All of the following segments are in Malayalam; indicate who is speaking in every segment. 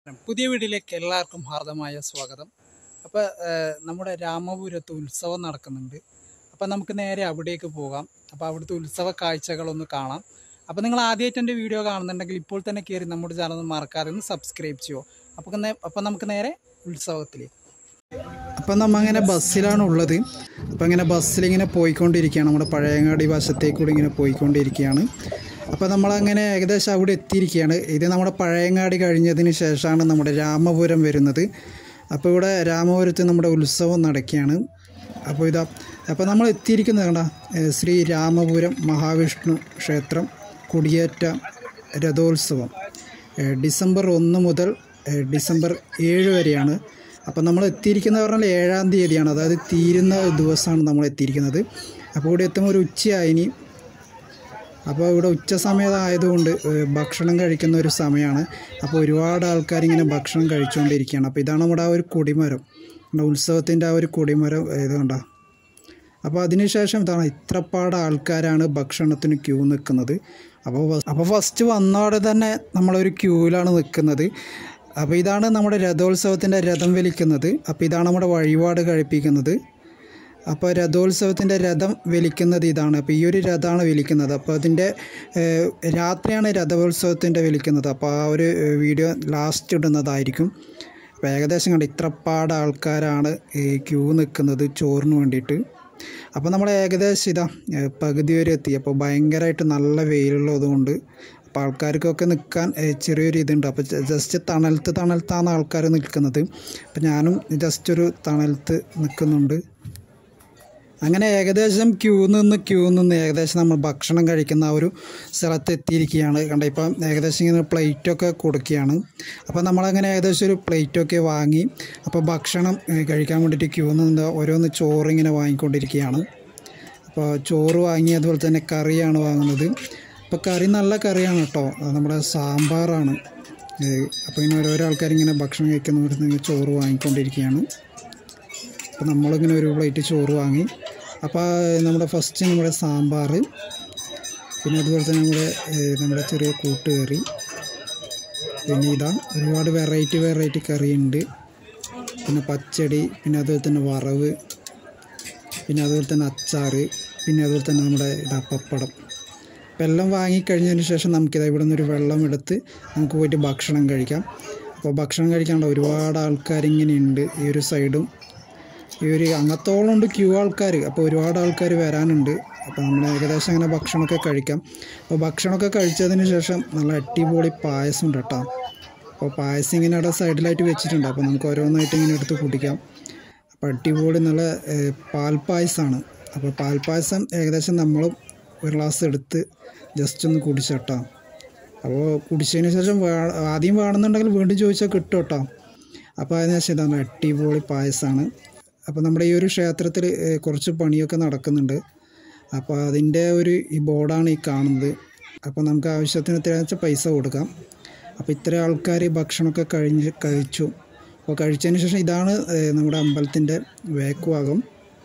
Speaker 1: പുതിയ വീഡിയോയിലേക്ക് എല്ലാവർക്കും ഹാർദമായ സ്വാഗതം അപ്പോൾ നമ്മുടെ രാമപുരത്ത് ഉത്സവം നടക്കുന്നുണ്ട് അപ്പോൾ നമുക്ക് നേരെ അവിടേക്ക് പോകാം അപ്പോൾ അവിടുത്തെ ഉത്സവ കാഴ്ചകളൊന്ന് കാണാം അപ്പോൾ നിങ്ങൾ ആദ്യമായിട്ട് എൻ്റെ വീഡിയോ കാണുന്നുണ്ടെങ്കിൽ ഇപ്പോൾ തന്നെ കയറി നമ്മുടെ ചാനൽ ഒന്ന് മറക്കാതെ ഒന്ന് സബ്സ്ക്രൈബ് ചെയ്യുമോ അപ്പോൾ അപ്പോൾ നമുക്ക് നേരെ ഉത്സവത്തിലേക്ക് അപ്പം നമ്മ അങ്ങനെ ബസ്സിലാണ് ഉള്ളത് അപ്പം ഇങ്ങനെ ബസ്സിലിങ്ങനെ പോയിക്കൊണ്ടിരിക്കുകയാണ് നമ്മുടെ പഴയങ്ങാടി വശത്തേക്കൂടി ഇങ്ങനെ പോയിക്കൊണ്ടിരിക്കുകയാണ് അപ്പോൾ നമ്മളങ്ങനെ ഏകദേശം അവിടെ എത്തിയിരിക്കുകയാണ് ഇത് നമ്മുടെ പഴയങ്ങാടി കഴിഞ്ഞതിന് ശേഷമാണ് നമ്മുടെ രാമപുരം വരുന്നത് അപ്പോൾ ഇവിടെ രാമപുരത്ത് നമ്മുടെ ഉത്സവം നടക്കുകയാണ് അപ്പോൾ ഇതാ അപ്പോൾ നമ്മൾ എത്തിയിരിക്കുന്നത് കണ്ട ഏഹ് ശ്രീ രാമപുരം മഹാവിഷ്ണു ക്ഷേത്രം കുടിയേറ്റ രഥോത്സവം ഏഹ് ഡിസംബർ ഒന്ന് മുതൽ ഏഹ് ഡിസംബർ ഏഴ് വരെയാണ് അപ്പോൾ നമ്മൾ എത്തിയിരിക്കുന്നത് പറഞ്ഞാൽ ഏഴാം തീയതിയാണ് അതായത് തീരുന്ന ദിവസമാണ് നമ്മൾ എത്തിയിരിക്കുന്നത് അപ്പോൾ ഇവിടെ എത്തുമ്പോൾ ഒരു ഉച്ചയായിനി അപ്പോൾ ഇവിടെ ഉച്ച സമയമായതുകൊണ്ട് ഏഹ് ഭക്ഷണം കഴിക്കുന്ന ഒരു സമയമാണ് അപ്പോൾ ഒരുപാട് ആൾക്കാർ ഇങ്ങനെ ഭക്ഷണം കഴിച്ചുകൊണ്ടിരിക്കുകയാണ് അപ്പോൾ ഇതാണ് നമ്മുടെ ആ ഒരു കൊടിമരം നമ്മുടെ ഉത്സവത്തിൻ്റെ ആ ഒരു കൊടിമരം ഇത് കണ്ട അപ്പോൾ അതിനുശേഷം ഇതാണ് ഇത്രപ്പാട് ആൾക്കാരാണ് ഭക്ഷണത്തിന് ക്യൂ നിൽക്കുന്നത് അപ്പോൾ ഫസ്- അപ്പോൾ ഫസ്റ്റ് വന്നോടെ തന്നെ നമ്മളൊരു ക്യൂവിലാണ് നിൽക്കുന്നത് അപ്പോൾ ഇതാണ് നമ്മുടെ രഥോത്സവത്തിൻ്റെ രഥം വലിക്കുന്നത് അപ്പോൾ ഇതാണ് നമ്മുടെ വഴിപാട് കഴിപ്പിക്കുന്നത് അപ്പോൾ രഥോത്സവത്തിൻ്റെ രഥം വലിക്കുന്നത് ഇതാണ് അപ്പോൾ ഈ ഒരു രഥമാണ് വലിക്കുന്നത് അപ്പോൾ അതിൻ്റെ ഏഹ്, രാത്രിയാണ് രഥോത്സവത്തിൻ്റെ വലിക്കുന്നത് അപ്പോൾ ആ ഒരു ഏഹ്, വീഡിയോ ലാസ്റ്റ് ഇടുന്നതായിരിക്കും അപ്പോൾ ഏകദേശം കണ്ട് ഇത്രപ്പാട് ആൾക്കാരാണ് ഈ ക്യൂ നിൽക്കുന്നത് ചോറിന് വേണ്ടിയിട്ട് അപ്പോൾ നമ്മൾ ഏകദേശം ഇതാ ഏഹ്, പകുതി വരെ എത്തി അപ്പോൾ ഭയങ്കരമായിട്ട് നല്ല വെയിലുള്ളത് കൊണ്ട് അപ്പോൾ ആൾക്കാർക്കൊക്കെ നിൽക്കാൻ ഏഹ്, ചെറിയൊരു ഇതുണ്ട് അപ്പോൾ ജസ്റ്റ് തണലത്ത് തണലത്താണ് ആൾക്കാർ നിൽക്കുന്നത് അപ്പോൾ ഞാനും ജസ്റ്റ് ഒരു തണലത്ത് നിൽക്കുന്നുണ്ട് അങ്ങനെ ഏകദേശം ക്യൂ നിന്ന് ക്യൂ നിന്ന് ഏകദേശം നമ്മൾ ഭക്ഷണം കഴിക്കുന്ന ആ ഒരു സ്ഥലത്ത് എത്തിയിരിക്കുകയാണ് കണ്ട ഇപ്പം ഏകദേശം ഇങ്ങനെ പ്ലേറ്റൊക്കെ കൊടുക്കുകയാണ് അപ്പോൾ നമ്മളങ്ങനെ ഏകദേശം ഒരു പ്ലേറ്റൊക്കെ വാങ്ങി അപ്പോൾ ഭക്ഷണം ഏഹ്, കഴിക്കാൻ വേണ്ടിയിട്ട് ക്യൂ നിന്ന് ഓരോന്ന് ചോറ് ഇങ്ങനെ വാങ്ങിക്കൊണ്ടിരിക്കുകയാണ് അപ്പോൾ ചോറ് വാങ്ങി അതുപോലെ തന്നെ കറിയാണ് വാങ്ങുന്നത് അപ്പോൾ കറി നല്ല കറിയാണ് കേട്ടോ അത് നമ്മുടെ സാമ്പാറാണ് ഏഹ്, അപ്പോൾ ഇങ്ങനെ ഓരോരോ ആൾക്കാർ ഇങ്ങനെ ഭക്ഷണം കഴിക്കുന്നവർക്ക് ഇങ്ങനെ ചോറ് വാങ്ങിക്കൊണ്ടിരിക്കുകയാണ് അപ്പോൾ നമ്മളിങ്ങനെ ഒരു പ്ലേറ്റ് ചോറ് വാങ്ങി അപ്പോൾ നമ്മുടെ ഫസ്റ്റ് നമ്മുടെ സാമ്പാർ പിന്നെ അതുപോലെ തന്നെ നമ്മുടെ ഏഹ്, നമ്മുടെ ചെറിയ കൂട്ടുകറി പിന്നെ ഇതാ ഒരുപാട് വെറൈറ്റി വെറൈറ്റി കറിയുണ്ട് പിന്നെ പച്ചടി പിന്നെ അതുപോലെ തന്നെ വറവ് പിന്നെ അതുപോലെ തന്നെ അച്ചാർ പിന്നെ അതുപോലെ തന്നെ നമ്മുടെ ഇതാ പപ്പടം അപ്പോൾ എല്ലാം വാങ്ങിക്കഴിഞ്ഞതിന് ശേഷം നമുക്കിതാ ഇവിടെ നിന്നൊരു വെള്ളം എടുത്ത് നമുക്ക് പോയിട്ട് ഭക്ഷണം കഴിക്കാം അപ്പോൾ ഭക്ഷണം കഴിക്കാനുള്ള ഒരുപാട് ആൾക്കാരിങ്ങനെ ഉണ്ട് ഈ ഒരു സൈഡും ഈ ഒരു അങ്ങത്തോളം ഉണ്ട് ക്യൂ ആൾക്കാർ അപ്പോൾ ഒരുപാട് ആൾക്കാർ വരാനുണ്ട് അപ്പോൾ നമ്മൾ ഏകദേശം അങ്ങനെ ഭക്ഷണമൊക്കെ കഴിക്കാം അപ്പോൾ ഭക്ഷണമൊക്കെ കഴിച്ചതിന് ശേഷം നല്ല അടിപൊളി പായസം ഉണ്ട് കേട്ടോ അപ്പോൾ പായസം ഇങ്ങനെ അവിടെ സൈഡിലായിട്ട് വെച്ചിട്ടുണ്ട് അപ്പോൾ നമുക്ക് ഓരോന്നായിട്ട് ഇങ്ങനെ എടുത്ത് കുടിക്കാം അപ്പോൾ അടിപൊളി നല്ല ഏഹ്, പാൽപ്പായസമാണ് അപ്പോൾ പാൽപ്പായസം ഏകദേശം നമ്മൾ ഒരു ഗ്ലാസ് എടുത്ത് ജസ്റ്റ് ഒന്ന് കുടിച്ചോട്ടോ അപ്പോൾ കുടിച്ചതിന് ശേഷം വേ- ആദ്യം വേണമെന്നുണ്ടെങ്കിൽ വീണ്ടും ചോദിച്ചാൽ കിട്ടും കേട്ടോ അപ്പോൾ അതിന് ശേഷം ഇതാണ് അടിപൊളി പായസമാണ് അപ്പോൾ നമ്മുടെ ഈ ഒരു ക്ഷേത്രത്തിൽ ഏഹ്, കുറച്ച് പണിയൊക്കെ നടക്കുന്നുണ്ട് അപ്പോൾ അതിൻ്റെ ഒരു ഈ ബോർഡാണ് ഈ കാണുന്നത് അപ്പോൾ നമുക്ക് ആവശ്യത്തിന് തികച്ച പൈസ കൊടുക്കാം അപ്പോൾ ഇത്ര ആൾക്കാർ ഭക്ഷണമൊക്കെ കഴിഞ്ഞ് കഴിച്ചു അപ്പോൾ കഴിച്ചതിന് ശേഷം ഇതാണ് ഏഹ്, നമ്മുടെ അമ്പലത്തിൻ്റെ വേക്കുഭാഗം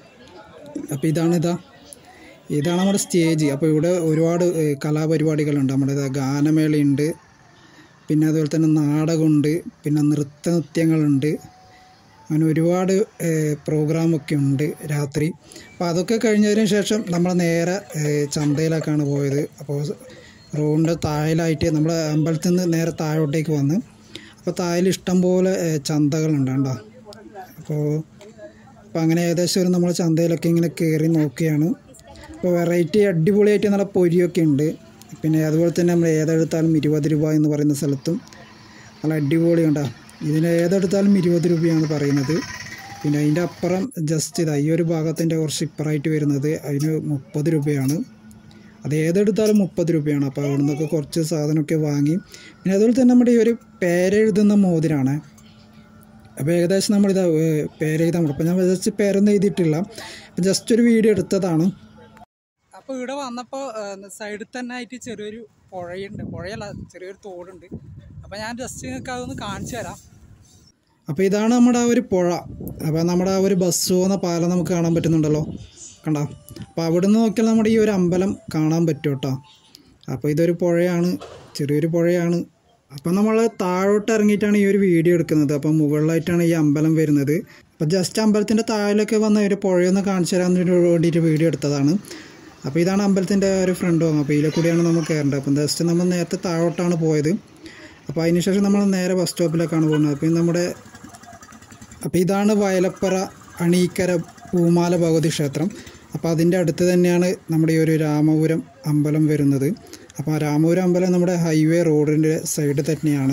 Speaker 1: അപ്പോൾ ഇതാണ് ഇതാ ഇതാണ് നമ്മുടെ സ്റ്റേജ് അപ്പോൾ ഇവിടെ ഒരുപാട് ഏഹ്, കലാപരിപാടികളുണ്ട് നമ്മുടെ ഇതാ ഗാനമേളയുണ്ട് പിന്നെ അതുപോലെ തന്നെ നാടകമുണ്ട് പിന്നെ നൃത്ത നൃത്യങ്ങളുണ്ട് അങ്ങനെ ഒരുപാട് ഏഹ്, പ്രോഗ്രാമൊക്കെ ഉണ്ട് രാത്രി അപ്പോൾ അതൊക്കെ കഴിഞ്ഞതിന് ശേഷം നമ്മൾ നേരെ ഏഹ്, ചന്തയിലേക്കാണ് പോയത് അപ്പോൾ റോഡിൻ്റെ താഴിലായിട്ട് നമ്മൾ അമ്പലത്തിൽ നിന്ന് നേരെ താഴോട്ടേക്ക് വന്ന് അപ്പോൾ താഴിൽ ഇഷ്ടംപോലെ ഏഹ്, ചന്തകളുണ്ട് കേട്ടോ അപ്പോൾ അപ്പോൾ അങ്ങനെ ഏകദേശം ഒരു നമ്മൾ ചന്തയിലൊക്കെ ഇങ്ങനെ കയറി നോക്കുകയാണ് അപ്പോൾ വെറൈറ്റി അടിപൊളിയായിട്ട് നല്ല പൊരിയൊക്കെ ഉണ്ട് പിന്നെ അതുപോലെ തന്നെ നമ്മൾ ഏതെടുത്താലും ഇരുപത് രൂപ എന്ന് പറയുന്ന സ്ഥലത്തും നല്ല അടിപൊളി കണ്ടാ ഇതിന് ഏതെടുത്താലും ഇരുപത് രൂപയാണ് പറയുന്നത് പിന്നെ അതിൻ്റെ അപ്പുറം ജസ്റ്റ് ഇതാ ഈ ഒരു ഭാഗത്തിൻ്റെ കുറച്ച് ഇപ്പുറമായിട്ട് വരുന്നത് അതിന് മുപ്പത് രൂപയാണ് അത് ഏതെടുത്താലും മുപ്പത് രൂപയാണ് അപ്പോൾ അവിടെ നിന്നൊക്കെ കുറച്ച് സാധനമൊക്കെ വാങ്ങി പിന്നെ അതുപോലെ തന്നെ നമ്മുടെ ഈ ഒരു പേരെഴുതുന്ന മോതിരാണ് അപ്പോൾ ഏകദേശം നമ്മളിത് പേരെഴുതാൻ അപ്പോൾ ഞാൻ ജസ്റ്റ് പേരൊന്നും എഴുതിയിട്ടില്ല അപ്പം ജസ്റ്റ് ഒരു വീഡിയോ എടുത്തതാണ് അപ്പോൾ ഇവിടെ വന്നപ്പോൾ സൈഡിൽ തന്നെ ആയിട്ട് ചെറിയൊരു പുഴയുണ്ട് പുഴയല്ല ചെറിയൊരു തോടുണ്ട് അപ്പോൾ ഞാൻ ജസ്റ്റ് നിങ്ങൾക്ക് അതൊന്ന് കാണിച്ചു തരാം അപ്പോൾ ഇതാണ് നമ്മുടെ ആ ഒരു പുഴ അപ്പോൾ നമ്മുടെ ആ ഒരു ബസ് പോകുന്ന പാലം നമുക്ക് കാണാൻ പറ്റുന്നുണ്ടല്ലോ കണ്ടോ അപ്പോൾ അവിടെ നിന്ന് നോക്കിയാൽ നമ്മുടെ ഈ ഒരു അമ്പലം കാണാൻ പറ്റും കേട്ടോ അപ്പോൾ ഇതൊരു പുഴയാണ് ചെറിയൊരു പുഴയാണ് അപ്പം നമ്മൾ താഴോട്ട് ഇറങ്ങിയിട്ടാണ് ഈ ഒരു വീഡിയോ എടുക്കുന്നത് അപ്പം മുകളിലായിട്ടാണ് ഈ അമ്പലം വരുന്നത് അപ്പം ജസ്റ്റ് അമ്പലത്തിൻ്റെ താഴിലൊക്കെ വന്ന് ഒരു പുഴയൊന്ന് കാണിച്ചു തരാൻ വേണ്ടിയിട്ട് വീഡിയോ എടുത്തതാണ് അപ്പോൾ ഇതാണ് അമ്പലത്തിൻ്റെ ഒരു ഫ്രണ്ട് ഭാഗം അപ്പോൾ ഇതിലെ കൂടിയാണ് നമ്മൾ കയറേണ്ടത് അപ്പം ജസ്റ്റ് നമ്മൾ നേരത്തെ താഴോട്ടാണ് പോയത് അപ്പോൾ അതിനുശേഷം നമ്മൾ നേരെ ബസ് സ്റ്റോപ്പിലേക്കാണ് പോകുന്നത് അപ്പം നമ്മുടെ അപ്പോൾ ഇതാണ് വയലപ്പറ അണീക്കര പൂമാല ഭഗവതി ക്ഷേത്രം അപ്പോൾ അതിൻ്റെ അടുത്ത് തന്നെയാണ് നമ്മുടെ ഈ ഒരു രാമപുരം അമ്പലം വരുന്നത് അപ്പോൾ ആ രാമപുരം അമ്പലം നമ്മുടെ ഹൈവേ റോഡിൻ്റെ സൈഡ് തന്നെയാണ്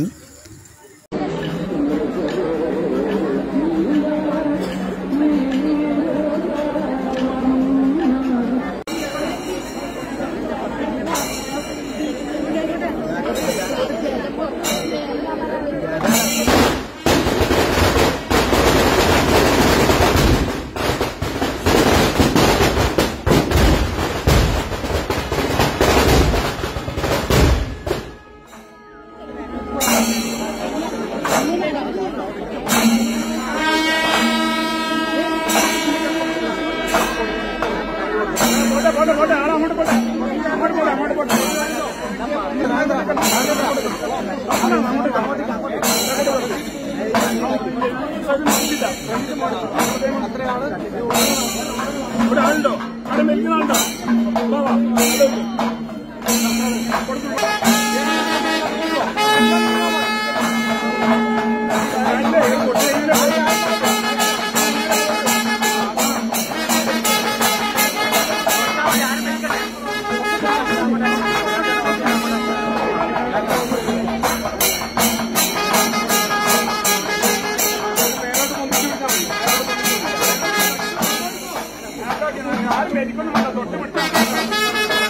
Speaker 2: ഇവിടെ ആളുണ്ടോ അവിടെ മെലിക്കുന്ന ആളുണ്ടോ വാ, വാ. ആരും മെലിക്കൊന്നും വേണ്ട തൊട്ട് പിടിച്ചാൽ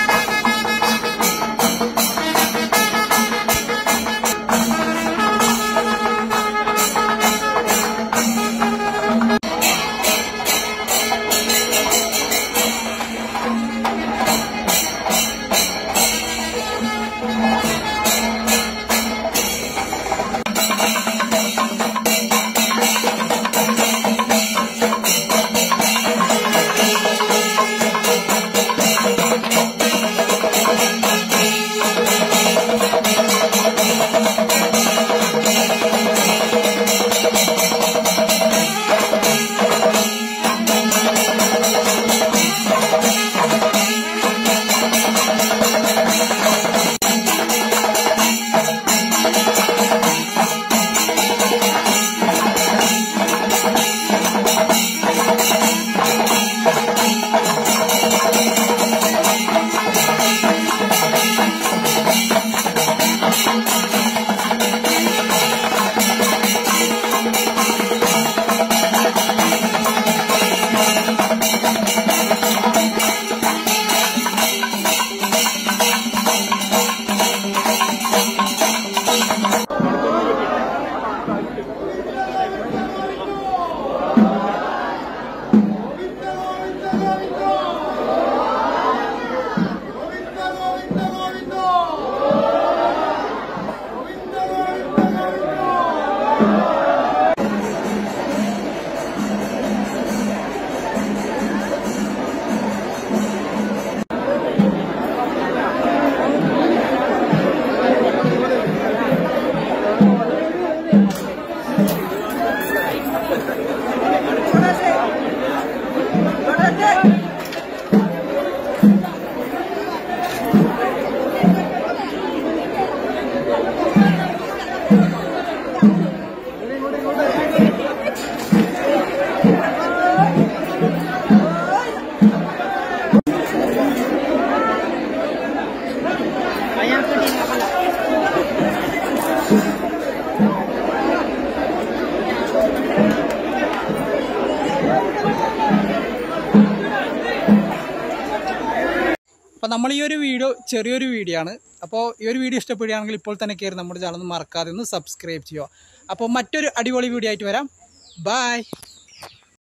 Speaker 1: അപ്പോൾ നമ്മൾ ഈ ഒരു വീഡിയോ ചെറിയൊരു വീഡിയോ ആണ് അപ്പോൾ ഈ ഒരു വീഡിയോ ഇഷ്ടപ്പെടുകയാണെങ്കിൽ ഇപ്പോൾ തന്നെ കയറി നമ്മുടെ ചാനൽ മറക്കാതെ ഒന്ന് സബ്സ്ക്രൈബ് ചെയ്യുക അപ്പോൾ മറ്റൊരു അടിപൊളി വീഡിയോ ആയിട്ട് വരാം ബായ്